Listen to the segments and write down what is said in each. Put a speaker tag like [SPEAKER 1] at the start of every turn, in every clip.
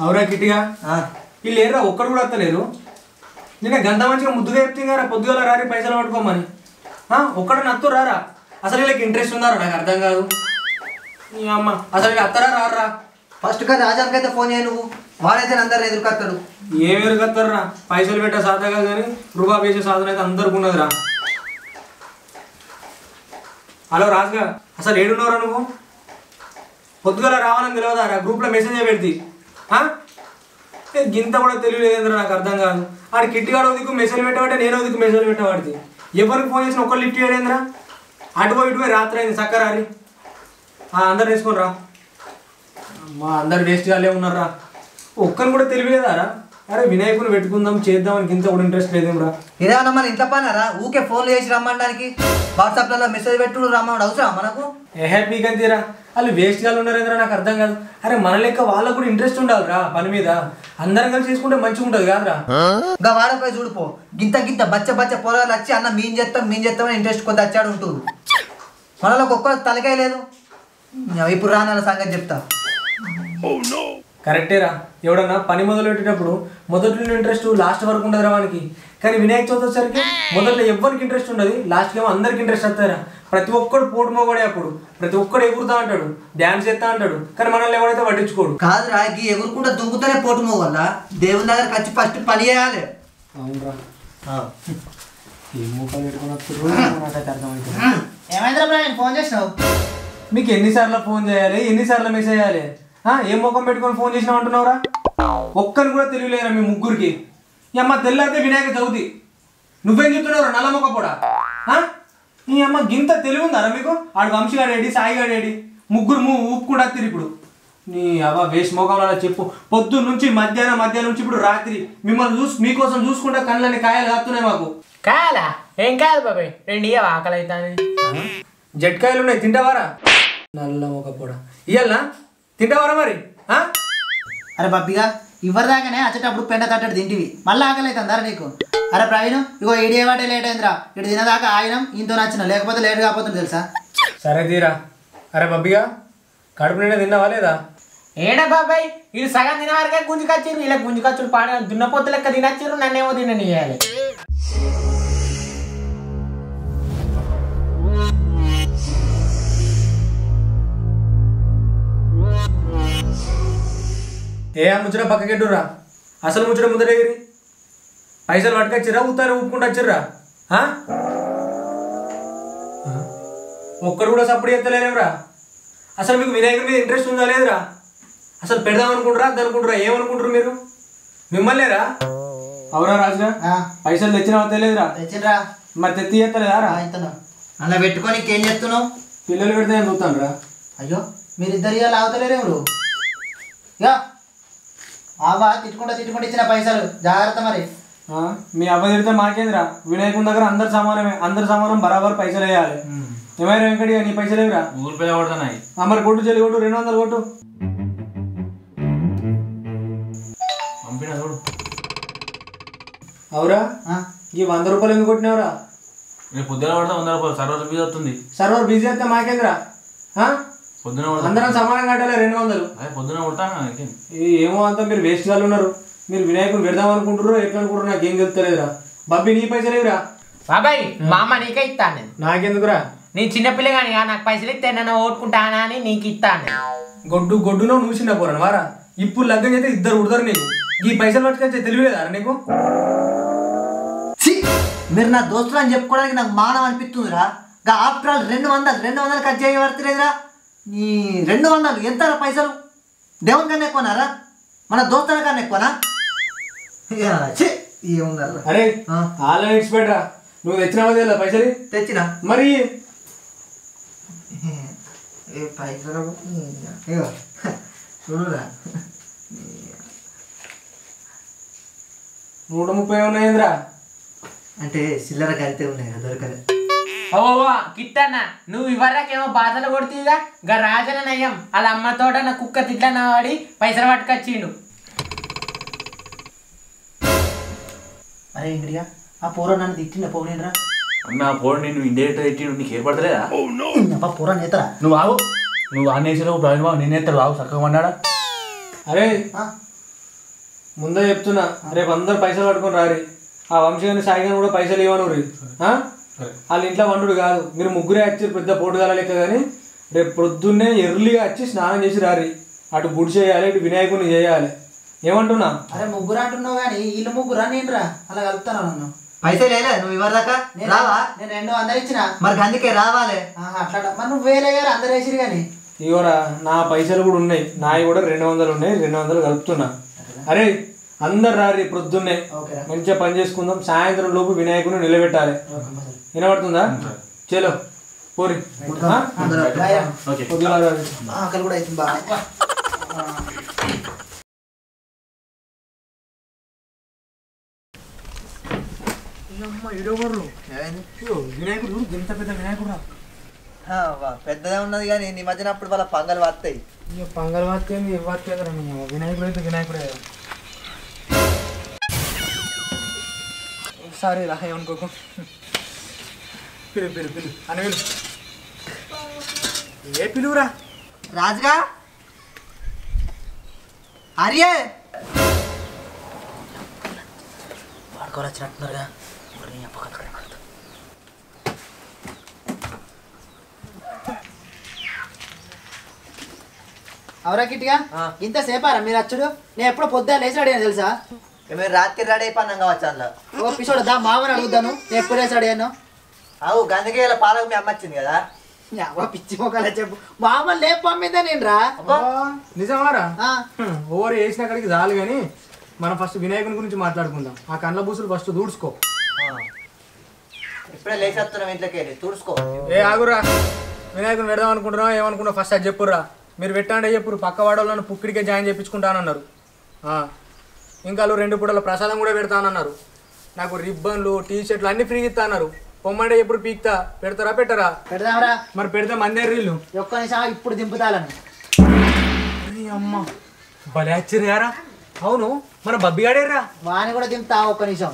[SPEAKER 1] అవురా కిట్టిగా
[SPEAKER 2] ఆ,
[SPEAKER 1] వీళ్ళు లేరురా ఒక్కడు కూడా వస్తలేరు నిన్న గంట మంచిగా ముద్దుగా చెప్తే కదా పొద్దుగాల రారి పైసలు పట్టుకోమని ఆ, ఒక్కడు నత్తు రారా అసలు వీళ్ళకి ఇంట్రెస్ట్ ఉందారా నాకు అర్థం కాదు ఈ అమ్మ అసలు వీళ్ళు అత్తరా రారా
[SPEAKER 2] ఫస్ట్ గా రాజానికి అయితే ఫోన్ చేయ నువ్వు వాడైతే అందరు ఎదురుకొస్తాడు
[SPEAKER 1] ఏమేరు కత్తారా పైసలు పెట్టే సాధన కాదు కానీ రూపా వేసే సాధన అయితే అందరికి ఉన్నదిరా హలో రాజుగా అసలు ఏడున్నారా నువ్వు పొద్దుగల రావాలని తెలియదారా గ్రూప్లో మెసేజ్ పెడితే ఆ? ఏ, గింత కూడా తెలియలేదేంద్రా నాకు అర్థం కాదు ఆడు కిట్టిగాడు దిక్కు మెసేజ్ పెట్టబట్టే నేను దిక్కు మెసేజ్ పెట్టవాడిది ఎవరికి ఫోన్ చేసిన ఒక్కరు లిఫ్ట్ చేయడేంద్రా అటు పోయి ఇటు పోయి రాత్రి అయింది చక్కరారి అందరు వేసుకొని రా మా అందరు వేస్ట్ గాలే ఉన్నారా ఒక్కరిని కూడా తెలియలేదారా అరే వినాయకుని పెట్టుకుందాం చేద్దాం ఇంత కూడా ఇంట్రెస్ట్ లేదేమ్రా
[SPEAKER 2] ఇదేమన్నా మన ఇంట్లో పనారా ఊకే ఫోన్లు చేసి రమ్మడానికి వాట్సాప్లలో మెసేజ్ పెట్టు రమ్మన్నాడు అవసరం మనకు
[SPEAKER 1] ఏ హ్యాపీ తీరా వాళ్ళు వేస్ట్ గాలు ఉన్నారేంద్రా నాకు అర్థం కాదు అరే మన లెక్క వాళ్ళకు కూడా ఇంట్రెస్ట్ ఉండాలిరా పని మీద అందరం కలిసి చేసుకుంటే మంచిగా ఉంటుంది కాదురా
[SPEAKER 2] ఇంకా వాడపై చూడిపో గింత గింత బచ్చ బచ్చ పొలాలు వచ్చి అన్న మీన్ చేస్తాం మీన్ చేస్తామని ఇంట్రెస్ట్ కొంత వచ్చాడు ఉంటుంది మనలో ఒక్క తలకాయ లేదు ఇప్పుడు రానన్న సంగతి చెప్తా
[SPEAKER 1] కరెక్టేరా ఎవడన్నా పని మొదలు పెట్టేటప్పుడు మొదట్లో ఇంట్రెస్ట్ లాస్ట్ వరకు ఉండదురా వానికి కానీ వినాయక చవితి వచ్చేసరికి మొదట్లో ఎవరికి ఇంట్రెస్ట్ ఉండదు లాస్ట్కి ఏమో అందరికి ఇంట్రెస్ట్ వస్తారా ప్రతి ఒక్కడు పోటు మోగడే అప్పుడు ప్రతి ఒక్కడు ఎగురుతా అంటాడు డ్యాన్స్ చేస్తా అంటాడు కానీ మనల్ని ఎవరైతే పట్టించుకోడు
[SPEAKER 2] కాదురా గీ ఎగురుకుంటా దుంకుతూనే పోటు వల్ల దేవుని దగ్గరకు వచ్చి ఫస్ట్ పని చేయాలి
[SPEAKER 1] అవునరా ఏం ముఖాలు పెట్టుకుని వస్తుర్రు నాకైతే అర్థమవుతుంది
[SPEAKER 2] ఏమైందిరా నేను ఫోన్ చేసినావు
[SPEAKER 1] మీకు ఎన్నిసార్లు ఫోన్ చేయాలి ఎన్నిసార్లు మెసేజ్ చేయాలి ఆ, ఏం ముఖం పెట్టుకొని ఫోన్ చేసినావు అంటున్నావురా ఒక్కరు కూడా తెలియలేరా మీ ముగ్గురికి ఈ అమ్మ తెల్లారితే వినాయక చవితి నువ్వేం చెప్తున్నావు నల్ల మొక్క కూడా నీ అమ్మ గింత తెలివి ఉందారా మీకు ఆడు వంశీగాడేడి సాయిగాడేడి ముగ్గురు మూ ఊపుకుండా వస్తారు ఇప్పుడు నీ అవ్వ వేసి మొఖంలో చెప్పు పొద్దున్న నుంచి మధ్యాహ్నం మధ్యాహ్నం నుంచి ఇప్పుడు రాత్రి మిమ్మల్ని చూసి మీకోసం చూసుకుంటా కళ్ళని కాయలు కాస్తున్నాయి మాకు
[SPEAKER 3] కాయాలా ఏం కాదు బాబాయ్ రెండు ఇయ్యవా ఆకలి అవుతాను
[SPEAKER 1] జట్కాయలు ఉన్నాయి తింటావారా నల్ల మొక్క కూడా ఇయ్యాలనా తింటావారా మరి ఆ?
[SPEAKER 4] అరే బబ్బిగా ఇవ్వరిదాకానే వచ్చేటప్పుడు పెండ తట్టడు తింటివి మళ్ళీ ఆకలి అవుతుందా నీకు అరే ప్రవీణ్ ఇగో ఈడే వాటే లేట్ అయిందిరా ఇటు తినదాకా ఆగినం ఇంతో నచ్చిన లేకపోతే లేట్ కాకపోతుంది తెలుసా
[SPEAKER 1] సరే తీరా అరే బబ్బిగా కడుపు నిండా తిన్నావా లేదా
[SPEAKER 3] ఏడా బాబాయ్ ఇది సగం తిన వరకే గుంజుకొచ్చిర్రు ఇలా గుంజుకొచ్చుడు పాడ దున్నపోతు లెక్క తినచ్చిర్రు నన్నేమో తిననియాలి
[SPEAKER 1] ఏ ఆ ముచ్చట పక్కకెట్టురా అసలు ముచ్చట ముందరగిరి పైసలు పట్టుకొచ్చిర్రా ఉత్తారు ఊపుకుంటూ వచ్చిర్రా ఆ? ఆ? ఒక్కడు కూడా సప్పుడు చేస్తలేరేమ్రా అసలు మీకు వినాయకుడి మీద ఇంట్రెస్ట్ ఉందా లేదురా అసలు పెడదాం అనుకుంటారా అనుకుంటారా ఏమనుకుంటారు మీరు మిమ్మల్నేరా అవునా రాజుగా
[SPEAKER 4] ఆ,
[SPEAKER 1] పైసలు తెచ్చినావా తెలియదురా
[SPEAKER 4] తెచ్చిండ్రా
[SPEAKER 1] మరి తెత్తి చేస్తలేదా రా
[SPEAKER 4] ఇంతను అలా పెట్టుకొని ఏం చేస్తున్నావు
[SPEAKER 1] పిల్లలు పెడితే నేను చూస్తాను రా
[SPEAKER 4] అయ్యో మీరిద్దరు ఇవాళ ఆగుతలేరెవరు ఇక ఆవా తిట్టుకుంటా తిట్టుకుంటూ ఇచ్చిన పైసలు జాగ్రత్త మరి
[SPEAKER 1] ఆ, మీ అబ్బాయి తిడితే మాకేందిరా వినాయకుని దగ్గర అందరు సమానమే అందరు సమానం బరాబర్ పైసలు వేయాలి ఏమైనా వెంకటి నీ పైసలు ఏమిరా
[SPEAKER 5] ఊరు పిల్ల కొడుతున్నాయి
[SPEAKER 1] ఆ, మరి కొట్టు చెల్లి కొట్టు రెండు వందలు కొట్టు
[SPEAKER 5] పంపిన చూడు
[SPEAKER 1] అవురా
[SPEAKER 4] ఆ,
[SPEAKER 1] ఈ వంద రూపాయలు ఎందుకు కొట్టినావురా
[SPEAKER 5] రేపు పొద్దున పడతా వంద రూపాయలు సర్వర్ ఫీజు వస్తుంది
[SPEAKER 1] సర్వర్ బిజీ అయితే మాకేందిరా ఆ?
[SPEAKER 5] పొద్దున కొడతా
[SPEAKER 1] అందరం సమానం కట్టాలి రెండు వందలు
[SPEAKER 5] అదే పొద్దున కొడతాను ఇంకేం.
[SPEAKER 1] ఈ ఏమో అంతా మీరు వేస్ట్ గాలు ఉన్నారు మీరు వినాయకుని పెడదాం అనుకుంటారు ఎట్లా అనుకుంటారు నాకేం తెలుస్తలేదురా బబ్బి నీ పైసలు ఏవిరా
[SPEAKER 3] బాబాయ్ మా అమ్మ నీకే ఇస్తాను నేను
[SPEAKER 1] నాకెందుకురా
[SPEAKER 3] నీ చిన్నపిల్ల కానీ నాకు పైసలు ఇస్తే నన్ను ఓట్టుకుంటానా అని నీకు ఇస్తాను
[SPEAKER 1] గొడ్డు గొడ్డునో నువ్వు చిన్న పోరాను వారా ఇప్పుడు లగ్గం చేస్తే ఇద్దరు ఉడతారు నీకు ఈ పైసలు పట్టుకొచ్చే తెలియలేదా నీకు
[SPEAKER 2] ఛీ! మీరు నా దోస్తులు అని చెప్పుకోవడానికి నాకు మానం అనిపిస్తుందిరా గా ఆఫ్టర్ ఆల్ రెండు వందలు రెండు వందలు కట్ చేయబడతలేదురా ఈ రెండు వందలు ఎంతరా పైసలు దేవుని కన్నా ఎక్కువనారా మన దోస్తుల కన్నా ఎక్కువనా ఇక, ఛీ! ఏముందరా
[SPEAKER 1] అరే
[SPEAKER 2] ఆ.
[SPEAKER 1] ఆన్లైన్ ఇచ్చిపెట్టరా నువ్వు తెచ్చినావా తెలియదా పైసలు
[SPEAKER 2] తెచ్చినా
[SPEAKER 1] మరి
[SPEAKER 2] ఏ పైసలు ఇగో చూడురా
[SPEAKER 1] నూట ముప్పై ఉన్నాయింద్రా
[SPEAKER 2] అంటే చిల్లర కలితే ఉన్నాయి కదా దొరకలే
[SPEAKER 3] ఓ కిట్టన్న నువ్వు ఇవ్వరాకేమో బాధలు కొడుతుందిగా గా రాజన నయ్యం వాళ్ళ అమ్మతోట నా కుక్క తిట్ల వాడి పైసలు పట్టుకొచ్చిండు
[SPEAKER 4] అరే ఇంగ్రియా ఆ పూర నన్ను తిట్టిండ పోనీరా
[SPEAKER 5] అన్న పోడు నేను ఇండియట్ పెట్టి నీకు ఏర్పడతలేదా
[SPEAKER 4] అబ్బా పూర నేతరా
[SPEAKER 5] నువ్వు ఆగు నువ్వు ఆ నేసలో ప్రవీణ్ బాబు నేను ఎత్తాడు బాబు చక్కగా అన్నాడా
[SPEAKER 1] అరే
[SPEAKER 4] ఆ?
[SPEAKER 1] ముందే చెప్తున్నా రేపు అందరు పైసలు పట్టుకొని రారి ఆ వంశీగాని సాయిగాని కూడా పైసలు ఇవ్వను రీ వాళ్ళ ఇంట్లో వండుడు కాదు మీరు ముగ్గురే వచ్చి పెద్ద పోటుగాల లెక్క కానీ రేపు పొద్దున్నే ఎర్లీగా వచ్చి స్నానం చేసి రారి అటు గుడి చేయాలి ఇటు వినాయకుడిని చేయాలి ఏమంటున్నా
[SPEAKER 4] అరే ముగ్గురు అంటున్నావు కానీ వీళ్ళు ముగ్గురా నేను రా అలా కలుపుతాను నన్ను
[SPEAKER 2] పైసలు వేయలే నువ్వు ఇవ్వదాకా
[SPEAKER 4] నేను
[SPEAKER 2] రావా
[SPEAKER 4] నేను రెండు వందలు ఇచ్చిన
[SPEAKER 2] మరి అందుకే రావాలే
[SPEAKER 4] ఆహా, అట్లా మరి నువ్వు వేలే గారు అందరు వేసిరు కానీ
[SPEAKER 1] ఇగోరా నా పైసలు కూడా ఉన్నాయి నాయి కూడా రెండు వందలు ఉన్నాయి రెండు వందలు కలుపుతున్నా అరే అందరు రారి ప్రొద్దున్నే
[SPEAKER 4] ఓకేరా.
[SPEAKER 1] మంచిగా పని చేసుకుందాం సాయంత్రం లోపు వినాయకుడిని నిలబెట్టాలి వినబడుతుందా చలో పోరి ఆ?
[SPEAKER 4] బాయ్ రా.
[SPEAKER 5] ఓకే
[SPEAKER 1] పొద్దుగాల రారి.
[SPEAKER 4] ఆకలి కూడా అవుతుంది బాగా
[SPEAKER 1] ఇగో, వినాయకుడు ఇంత పెద్ద వినాయకుడు
[SPEAKER 2] ఆ, వా, పెద్దదే ఉన్నది కానీ నీ మధ్యన అప్పుడు వాళ్ళ పంగలు వస్తాయి
[SPEAKER 1] ఇక పంగల్ వాత్యంది ఏ వాత్యంది వినాయకుడు అయితే వినాయకుడే సారీ రా ఏమనుకోకు పిలు పిలు పిలు అని పిలు ఏ పిలువురా
[SPEAKER 2] రాజుగా అరియే
[SPEAKER 4] వాడుకోవాలి వచ్చినట్టున్నారుగా అవరా కిట్టిగా ఇంత సేపారా మీరు వచ్చుడు నేను ఎప్పుడు పొద్దున్న లేచి అడిగాను తెలుసా
[SPEAKER 2] మీరు రాత్రి రెడీ అయిపోయినాం కావచ్చు అందులో
[SPEAKER 4] ఓ పిసోడు దా మామని అడుగుతాను నేను ఎప్పుడు లేచి అడిగాను
[SPEAKER 2] అవు గందకి ఇలా పాలకు మీ అమ్మ వచ్చింది కదా
[SPEAKER 4] అవ్వ పిచ్చి మొక్కలే చెప్పు మామని లేపు పంపిందా నేను రా
[SPEAKER 1] నిజమారా
[SPEAKER 4] ఆ,
[SPEAKER 1] ఓవర్ వేసిన కాడికి చాలు కానీ మనం ఫస్ట్ వినాయకుని గురించి మాట్లాడుకుందాం ఆ కండ్ల బూసులు ఫస్ట్ దూడ్చుకో
[SPEAKER 2] ఇప్పుడే లేచి వస్తున్నాం ఇంట్లోకి వెళ్ళి తుడుచుకో
[SPEAKER 1] ఏ ఆగురా వినాయకుని పెడదాం అనుకుంటున్నా ఏమనుకున్నా ఫస్ట్ అది చెప్పుర్రా మీరు పెట్టండి చెప్పురు పక్క వాడోళ్ళను పుక్కిడికే జాయిన్ చేయించుకుంటానన్నారు ఆ. ఇంకా వాళ్ళు రెండు పూటల ప్రసాదం కూడా పెడతానన్నారు నాకు రిబ్బన్లు టీ షర్ట్లు అన్ని ఫ్రీ ఇస్తా అన్నారు పొమ్మంటే ఎప్పుడు పీక్తా పెడతారా పెట్టరా
[SPEAKER 4] పెడదాంరా
[SPEAKER 1] మరి పెడితే మందే రీళ్ళు
[SPEAKER 4] ఒక్క నిమిషం ఇప్పుడు దింపుతాలని
[SPEAKER 1] అమ్మ భలే ఆశ్చర్యారా అవును మన బబ్బిగాడేరా
[SPEAKER 4] వాని కూడా దింపుతా ఒక్క నిమిషం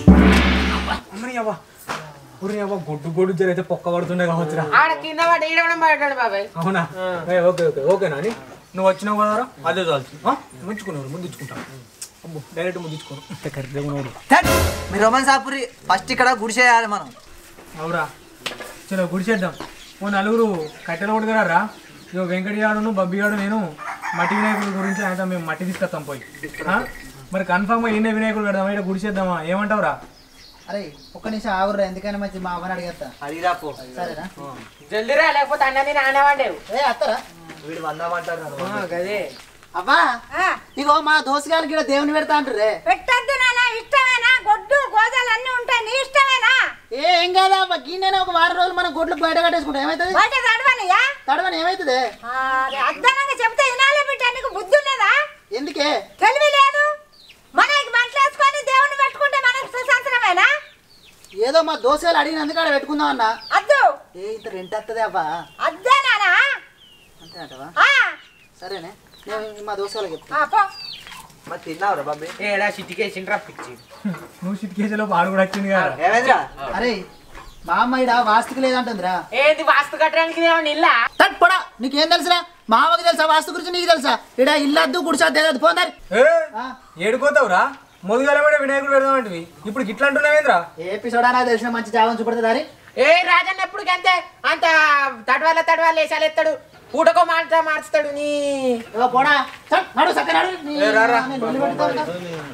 [SPEAKER 1] అమ్మని అవ్వ ఊరి అవ్వ గొడ్డు గొడ్డు జరిగితే పొక్క పడుతుండే కావచ్చురా
[SPEAKER 3] ఆడ కింద పడి ఈడవడం పడ్డాడు బాబాయ్
[SPEAKER 1] అవునా ఏ, ఓకే ఓకే ఓకేనా అని నువ్వు వచ్చినావు కదరా అదే చాలు ముంచుకున్నావు ముద్దించుకుంటాను అబ్బో డైరెక్ట్ ముద్దించుకోను కరెక్ట్గా ఉన్నాడు
[SPEAKER 2] థట్. మీరు రొమన్ సాపురి ఫస్ట్ ఇక్కడ గుడి చేయాలి మనం
[SPEAKER 1] అవురా చలో గుడి చేద్దాం ఓ నలుగురు కట్టెలు కొడుకురారా ఇగో వెంకటగాడును బబ్బిగాడు నేను మట్టి వినాయకుడి గురించి ఆయన మేము మట్టి తీసుకొస్తాం పోయి ఆ? మరి కన్ఫామ్గా ఈయన వినాయకుడు పెడదామా ఇక్కడ గుడి చేద్దామా ఏమంటావురా
[SPEAKER 4] అరే ఒక్క నిమిషం ఆగుర్రా ఎందుకైనా మంచి మా అమ్మని అడిగేస్తా
[SPEAKER 2] అడిగిరా పో
[SPEAKER 4] సరేనా
[SPEAKER 3] జల్దిరా లేకపోతే అన్న నేను ఆనేవాడేవు
[SPEAKER 4] ఏ అత్తరా
[SPEAKER 2] వీడు వందామంటారు
[SPEAKER 3] గదే
[SPEAKER 4] అవ్వా ఇగో మా దోసగాలకి ఇక్కడ దేవుని పెడతా అంటారే
[SPEAKER 6] పెట్టద్దు నాన్న ఇష్టమేనా గొడ్డు గోదాలు అన్ని ఉంటాయి నీ ఇష్టమేనా
[SPEAKER 4] ఏ ఏం కాదా అవ్వ గిన్నెనే ఒక వారం రోజులు మనం గొడ్లు బయట కట్టేసుకుంటాం ఏమవుతుంది
[SPEAKER 6] బయట తడవనియా
[SPEAKER 4] తడవని ఏమవుతుంది
[SPEAKER 6] అర్ధనంగా చెప్తే వినాలే బిడ్డ నీకు బుద్ధి ఉన్నదా
[SPEAKER 4] ఎందుకే
[SPEAKER 6] తెలివి లేదు మనకి మంటలు వేసుకొని దేవుని పెట్టుకుంటే మనకు సుశాంతరమేనా
[SPEAKER 4] ఏదో మా దోసగాలు అడిగినందుకు ఆడ పెట్టుకుందాం అన్న
[SPEAKER 6] అద్దు
[SPEAKER 4] ఏ ఇంత రెంట్ వస్తుంది అవ్వా
[SPEAKER 6] అద్దే నానా
[SPEAKER 4] అంతే అంటవా
[SPEAKER 6] ఆ,
[SPEAKER 4] సరేనే నేను మా దోసగాలకి చెప్తా
[SPEAKER 6] ఆ, పో
[SPEAKER 2] మరి తిన్నావురా బాబీ
[SPEAKER 3] ఏడా సిటికేషన్ పిచ్చి
[SPEAKER 1] నువ్వు షిట్ కేసులో పాడు కూడా వచ్చింది కదా
[SPEAKER 2] ఏమైందిరా
[SPEAKER 4] అరే మా అమ్మ ఈడ వాస్తుకి లేదంటుందిరా
[SPEAKER 3] ఏంది వాస్తు కట్టడానికి ఏమన్నా ఇల్లా
[SPEAKER 4] తట్ పొడా నీకేం తెలుసురా మా అమ్మకి తెలుసా వాస్తు గురించి నీకు తెలుసా ఇడ ఇల్లద్దు గుడిసద్దు పోందారు
[SPEAKER 1] ఏ ఏడుకోతావురా మొదలుగా వినాయకుడు పెడదామంటివి ఇప్పుడు గిట్లా అంటున్నావేంద్రా
[SPEAKER 4] ఏ ఎపిసోడ్ నాకు తెలిసిన మంచి జాగం చూపడుతుంది దారి
[SPEAKER 3] ఏ రాజన్న ఎప్పుడు అంతే అంత తడవాల తడవాల వేసాలు ఎత్తాడు పూటకో మాట మార్చుతాడు నీ
[SPEAKER 4] ఇగో పోడా చట్ నడు సక్క నడు నీ-
[SPEAKER 1] ఏ రా, రా.
[SPEAKER 4] నేను లొల్లి పెడతా ఉంటా.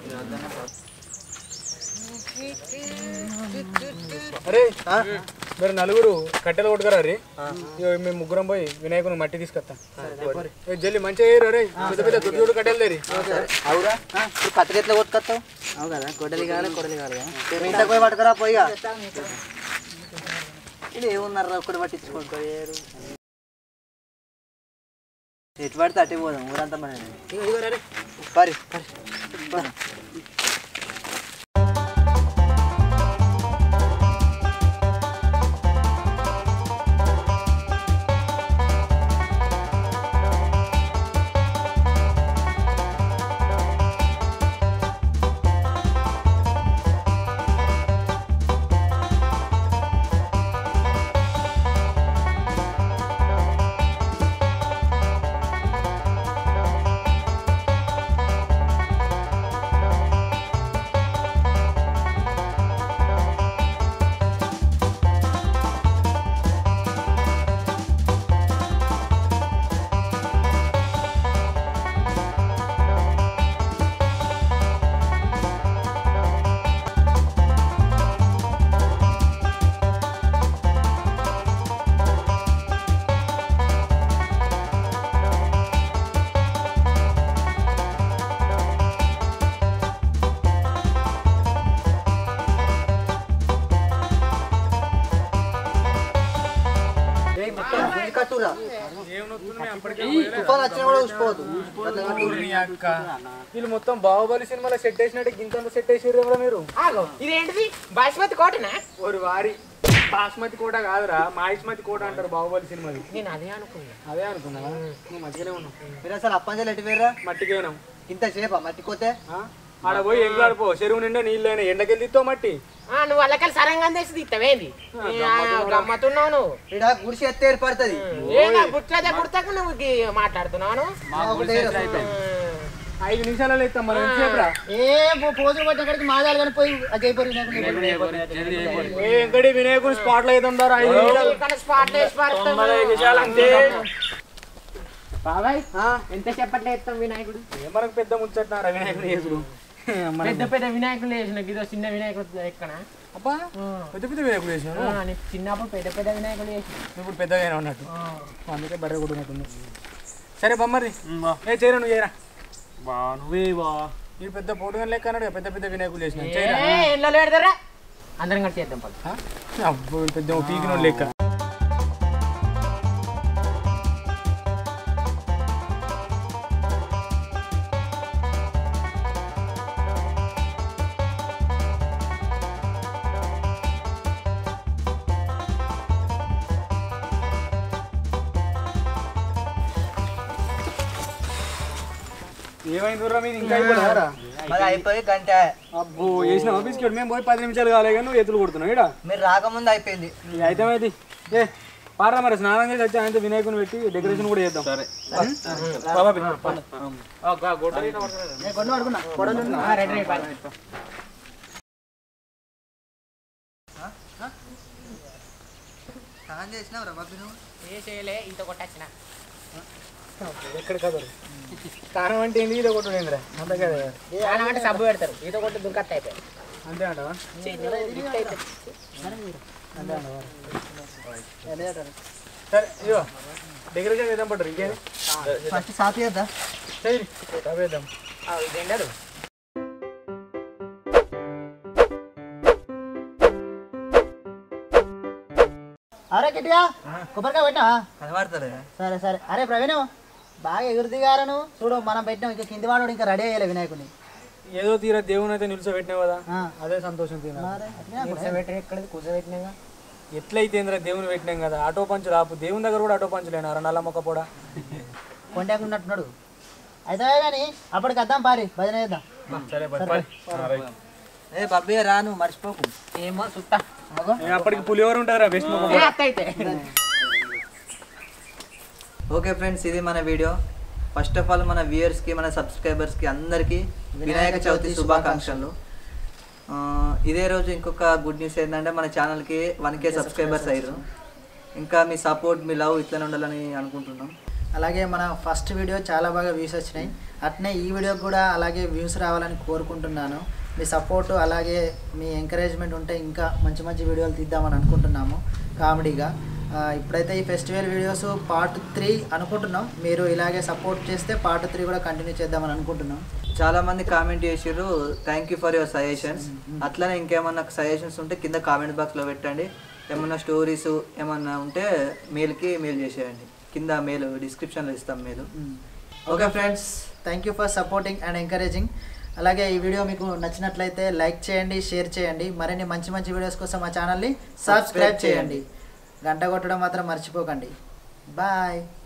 [SPEAKER 1] అరే మీరు నలుగురు కట్టెలు కొట్టుకురా రే ఇగో మేము ముగ్గురం పోయి వినాయకుని మట్టి తీసుకొస్తాం ఏ జల్లి మంచిగా చేయరు రే పెద్ద పెద్ద దుడ్డు దుడ్డు కట్టెలు తెరి
[SPEAKER 2] అవురా ఇప్పుడు కత్తికి ఎట్లా కొట్టుకొస్తావు
[SPEAKER 4] అవు కదా కొడలి కావాలి కొడలి కావాలి
[SPEAKER 2] మీ ఇంట్లోకి పోయి పట్టుకురా పోయిగా ఇది ఏమున్నారా ఒక్కటి పట్టించుకోరు ఎటు పడితే అటే పోదాం ఊరంతా మన
[SPEAKER 4] ఇగో ఇగో రే
[SPEAKER 2] పరి పరి కట్టురా
[SPEAKER 1] ఏమనొస్తున్నాయి అప్పటికే
[SPEAKER 2] తుఫాన్ వచ్చినా కూడా చూసిపోవద్దు అట్లా కట్టు.
[SPEAKER 1] నీ అక్క వీళ్ళు మొత్తం బాహుబలి సినిమాలో సెట్ వేసినట్టు గింతంత సెట్ వేసారు ఎవరా మీరు
[SPEAKER 3] ఆగో ఇదేంటిది బాస్మతి కోటనా
[SPEAKER 1] ఓరి వారి బాస్మతి కోట కాదురా మాయిస్మతి కోట అంటారు బాహుబలి సినిమాది
[SPEAKER 3] నేను అదే అనుకున్నా
[SPEAKER 1] అదే అనుకున్నావా నువ్వు మంచిగానే ఉన్నావు
[SPEAKER 2] మీరు అసలు అప్పంజలు ఎటు వేర్రా
[SPEAKER 1] మట్టికేనాం
[SPEAKER 2] ఇంత సేపా మట్టి కోతే
[SPEAKER 1] ఆడ పోయి ఎగ్లాడిపో చెరువు నిండా నీళ్ళు అయినా ఎండకెళ్ళి తీస్తావు మట్టి
[SPEAKER 3] ఆ, నువ్వు వాళ్ళకెళ్ళి సరంగా తెసి ఇస్తావేంది గమ్మతున్నావు నువ్వు
[SPEAKER 2] ఇక్కడ గుడిసి ఎత్తే ఏర్పడుతుంది
[SPEAKER 3] ఏగా గుర్తుదే గుర్తకు నువ్వు గి- మాట్లాడుతున్నావు
[SPEAKER 2] ఒకటే
[SPEAKER 1] ఐదు నిమిషాలలో ఇస్తాం మనం ఎంతసేపు రా
[SPEAKER 4] ఏ పో- పోజులు కొట్టిన కాడికి మాదాలు కానీ పోయి అది అయిపోయి
[SPEAKER 1] ఏ వెంకటి వినాయకుడు స్పాట్ లో అయితే ఉండారు ఐదు నిమిషాలు
[SPEAKER 3] ఇక్కడ స్పాట్ వేసి
[SPEAKER 1] తొంభై ఐదు నిమిషాలు అంతే
[SPEAKER 3] బాబాయ్ ఎంత చెప్పట్లే ఎత్తాం వినాయకుడు
[SPEAKER 1] ఏ మనకు పెద్ద ముచ్చట్నారా వినాయకుడు చేసుడు
[SPEAKER 3] పెద్ద పెద్ద వినాయకులు వేసిన ఇదో చిన్న వినాయకుడు ఎక్కడ
[SPEAKER 1] అబ్బా పెద్ద పెద్ద వినాయకుడు చేసాను
[SPEAKER 3] నీకు చిన్నప్పుడు పెద్ద పెద్ద వినాయకులు వేసిన
[SPEAKER 1] ఇప్పుడు పెద్దగా ఉన్నట్టు అందుకే బర్రె కూడా ఉన్నట్టుంది సరే బొమ్మరి ఏ చేయరా నువ్వు చేయరా బా నువ్వే బా ఈ పెద్ద పోటుగా లెక్క అన్నాడు కదా, పెద్ద పెద్ద వినాయకులు చేసిన చేయరా
[SPEAKER 3] ఎన్నో పెడతారా అందరం కలిసి చేద్దాం పద
[SPEAKER 1] అబ్బో పెద్ద పీకిన లెక్క ఏమైంది దూరం ఇది ఇంకా అయిపోలేదా
[SPEAKER 2] మరి అయిపోయి గంట
[SPEAKER 1] అబ్బో వేసిన బిస్కెట్ మేము పోయి పది నిమిషాలు కాలే కానీ నువ్వు ఎత్తులు కొడుతున్నావు ఇక్కడ
[SPEAKER 2] మీరు రాకముందు అయిపోయింది
[SPEAKER 1] అయితే అయితే ఏ పారా మరి స్నానం చేసి వచ్చి ఆయన వినాయకుని పెట్టి డెకరేషన్ కూడా చేద్దాం సరే
[SPEAKER 4] కొన్ను అడుగున్నా కొడలు
[SPEAKER 3] రెడీ రెడీ పద.
[SPEAKER 2] స్నానం చేసినావు బాబు నువ్వు
[SPEAKER 3] ఏ చేయలే ఇంత కొట్టచ్చిన
[SPEAKER 1] ఎక్కడ కదరు స్నానం అంటే ఏంది ఇది ఒకటి ఏందిరా అంతే కదా
[SPEAKER 3] చాలా అంటే సబ్బు పెడతారు ఈత కొట్టి దుంకత్త అయిపోయి
[SPEAKER 1] అంతే అంటవా సరే ఇగో డెకరేషన్ చేద్దాం పట్టరు ఇంకేది
[SPEAKER 2] ఫస్ట్ సాపి చేద్దా
[SPEAKER 1] చేయి వేద్దాం
[SPEAKER 3] ఇదేంటారు
[SPEAKER 4] అరే కిట్టిగా కొబ్బరికాయ పెట్టా
[SPEAKER 2] కనబడతలే
[SPEAKER 4] సరే సరే అరే ప్రవీణ్ బాగా ఎగురు దిగారను చూడు మనం పెట్టినాం ఇంకా కింది వాడు ఇంకా రెడీ అయ్యలే వినాయకుని
[SPEAKER 1] ఏదో తీరా దేవుని అయితే నిలిచోబెట్టినావు కదా
[SPEAKER 4] ఆ.
[SPEAKER 1] అదే సంతోషం తిన
[SPEAKER 4] మరి అట్లనే అప్పుడు.
[SPEAKER 3] పెట్టిన ఎక్కడ కూర్చోబెట్టినాగా
[SPEAKER 1] ఎట్లయితే ఏందిరా దేవుని పెట్టినాం కదా ఆటో పంచులు ఆపు దేవుని దగ్గర కూడా ఆటో పంచులేనారా నల్ల మొక్క కూడా
[SPEAKER 4] కొండాకు ఉన్నట్టున్నాడు అయితే కానీ అప్పటికి వద్దాం పారి భజన చేద్దాం
[SPEAKER 1] సరే
[SPEAKER 2] ఏ బాబీ రా నువ్వు మర్చిపోకు
[SPEAKER 3] ఏమో సుత్తా
[SPEAKER 1] అప్పటికి పులిహోర ఉంటారా బెస్ట్ మొక్క
[SPEAKER 3] ఏ అత్త అయితే
[SPEAKER 2] ఓకే ఫ్రెండ్స్ ఇది మన వీడియో ఫస్ట్ ఆఫ్ ఆల్ మన వ్యూయర్స్కి మన సబ్స్క్రైబర్స్కి అందరికీ వినాయక చవితి శుభాకాంక్షలు ఆ, ఇదే రోజు ఇంకొక గుడ్ న్యూస్ ఏంటంటే మన ఛానల్కి వన్ కే సబ్స్క్రైబర్స్ అయ్యారు ఇంకా మీ సపోర్ట్ మీ లవ్ ఇట్లనే ఉండాలని అనుకుంటున్నాం
[SPEAKER 4] అలాగే మన ఫస్ట్ వీడియో చాలా బాగా వ్యూస్ వచ్చినాయి అట్నే ఈ వీడియోకి కూడా అలాగే వ్యూస్ రావాలని కోరుకుంటున్నాను మీ సపోర్ట్ అలాగే మీ ఎంకరేజ్మెంట్ ఉంటే ఇంకా మంచి మంచి వీడియోలు తీద్దామని అనుకుంటున్నాము కామెడీగా ఆ, ఇప్పుడైతే ఈ ఫెస్టివల్ వీడియోస్ పార్ట్ త్రీ అనుకుంటున్నాం మీరు ఇలాగే సపోర్ట్ చేస్తే పార్ట్ త్రీ కూడా కంటిన్యూ చేద్దామని అనుకుంటున్నాం
[SPEAKER 2] చాలా మంది కామెంట్ చేసిర్రు thank you for your suggestions అట్లనే ఇంకేమన్నా సజెషన్స్ ఉంటే కింద కామెంట్ బాక్స్లో పెట్టండి ఏమన్నా స్టోరీస్ ఏమన్నా ఉంటే మెయిల్కి మెయిల్ చేసేయండి కింద మెయిల్ డిస్క్రిప్షన్లో ఇస్తాం mail okay friends
[SPEAKER 4] thank you for supporting and encouraging అలాగే ఈ వీడియో మీకు నచ్చినట్లయితే లైక్ చేయండి షేర్ చేయండి మరిన్ని మంచి మంచి వీడియోస్ కోసం మా ఛానల్ని సబ్స్క్రైబ్ చేయండి గంట కొట్టడం మాత్రం మర్చిపోకండి బాయ్